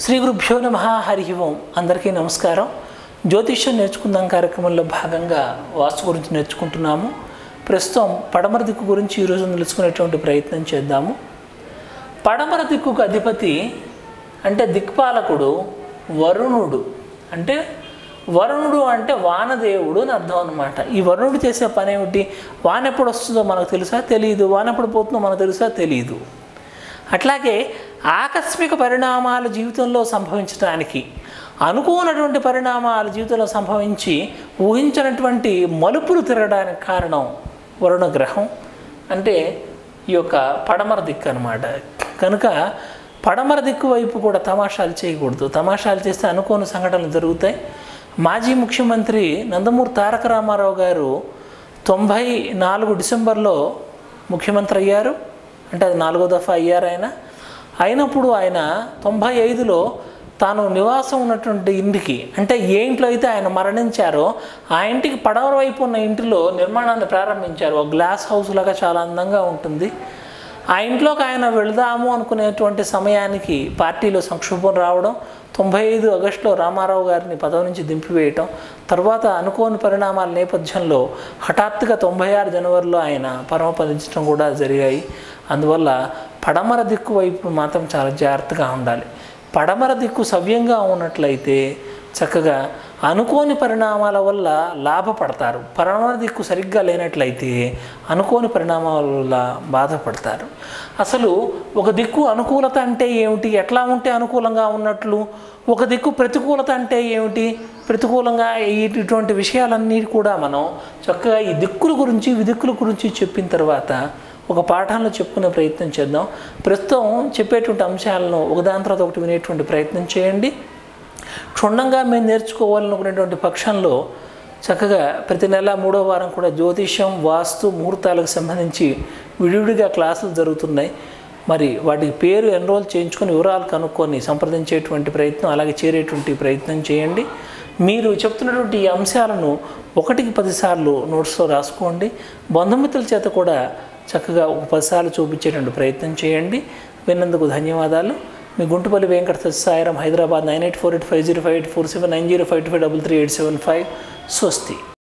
శ్రీ గురుభ్యో నమ హరి ఓం అందరికీ నమస్కారం జ్యోతిష్యం నేర్చుకుందాం కార్యక్రమంలో భాగంగా వాస్తు గురించి నేర్చుకుంటున్నాము ప్రస్తుతం పడమర దిక్కు గురించి ఈరోజు తెలుసుకునేటువంటి ప్రయత్నం చేద్దాము పడమర దిక్కుకు అధిపతి అంటే దిక్పాలకుడు వరుణుడు అంటే వరుణుడు అంటే వానదేవుడు అని అర్థం అనమాట ఈ వరుణుడు చేసే పని ఏమిటి వాన ఎప్పుడు వస్తుందో మనకు తెలుసా తెలియదు వాన ఎప్పుడు పోతుందో మనకు తెలుసా తెలియదు అట్లాగే ఆకస్మిక పరిణామాలు జీవితంలో సంభవించడానికి అనుకోనటువంటి పరిణామాలు జీవితంలో సంభవించి ఊహించినటువంటి మలుపులు తిరగడానికి కారణం వరుణ గ్రహం అంటే ఈ యొక్క పడమర దిక్కు అనమాట కనుక పడమర దిక్కు వైపు కూడా తమాషాలు చేయకూడదు తమాషాలు చేస్తే అనుకోని సంఘటనలు జరుగుతాయి మాజీ ముఖ్యమంత్రి నందమూరి తారక రామారావు గారు తొంభై నాలుగు డిసెంబర్లో ముఖ్యమంత్రి అయ్యారు అంటే అది నాలుగో దఫా అయ్యారు ఆయన అయినప్పుడు ఆయన తొంభై ఐదులో తాను నివాసం ఉన్నటువంటి ఇంటికి అంటే ఏ ఇంట్లో అయితే ఆయన మరణించారో ఆ ఇంటికి పడమర వైపు ఉన్న ఇంటిలో నిర్మాణాన్ని ప్రారంభించారు ఒక గ్లాస్ హౌస్ లాగా చాలా అందంగా ఉంటుంది ఆ ఇంట్లోకి ఆయన వెళదాము అనుకునేటువంటి సమయానికి పార్టీలో సంక్షోభం రావడం తొంభై ఐదు ఆగస్టులో రామారావు గారిని పదవి నుంచి దింపివేయటం తర్వాత అనుకోని పరిణామాల నేపథ్యంలో హఠాత్తుగా తొంభై ఆరు జనవరిలో ఆయన పరమపదించడం కూడా జరిగాయి అందువల్ల పడమర దిక్కు వైపు మాత్రం చాలా జాగ్రత్తగా ఉండాలి పడమర దిక్కు సవ్యంగా ఉన్నట్లయితే చక్కగా అనుకోని పరిణామాల వల్ల లాభపడతారు పడమర దిక్కు సరిగ్గా లేనట్లయితే అనుకోని పరిణామాల వల్ల బాధపడతారు అసలు ఒక దిక్కు అనుకూలత అంటే ఏమిటి ఎట్లా ఉంటే అనుకూలంగా ఉన్నట్లు ఒక దిక్కు ప్రతికూలత అంటే ఏమిటి ప్రతికూలంగా ఇటువంటి విషయాలన్నీ కూడా మనం చక్కగా ఈ దిక్కుల గురించి విదిక్కుల గురించి చెప్పిన తర్వాత ఒక పాఠంలో చెప్పుకునే ప్రయత్నం చేద్దాం ప్రస్తుతం చెప్పేటువంటి అంశాలను ఒకదాని తర్వాత ఒకటి వినేటువంటి ప్రయత్నం చేయండి క్షుణ్ణంగా మేము నేర్చుకోవాలనుకునేటువంటి పక్షంలో చక్కగా ప్రతి నెల మూడో వారం కూడా జ్యోతిష్యం వాస్తు ముహూర్తాలకు సంబంధించి విడివిడిగా క్లాసులు జరుగుతున్నాయి మరి వాటికి పేరు ఎన్రోల్ చేయించుకొని వివరాలు కనుక్కొని సంప్రదించేటువంటి ప్రయత్నం అలాగే చేరేటువంటి ప్రయత్నం చేయండి మీరు చెప్తున్నటువంటి ఈ అంశాలను ఒకటికి పదిసార్లు నోట్స్లో రాసుకోండి బంధుమిత్రుల చేత కూడా చక్కగా ఒక పదిసార్లు చూపించేటువంటి ప్రయత్నం చేయండి విన్నందుకు ధన్యవాదాలు మీ Guntupalli Venkata Satyasairam Hyderabad nine eight four eight five zero five eight four seven nine zero five two five double three eight seven five స్వస్తి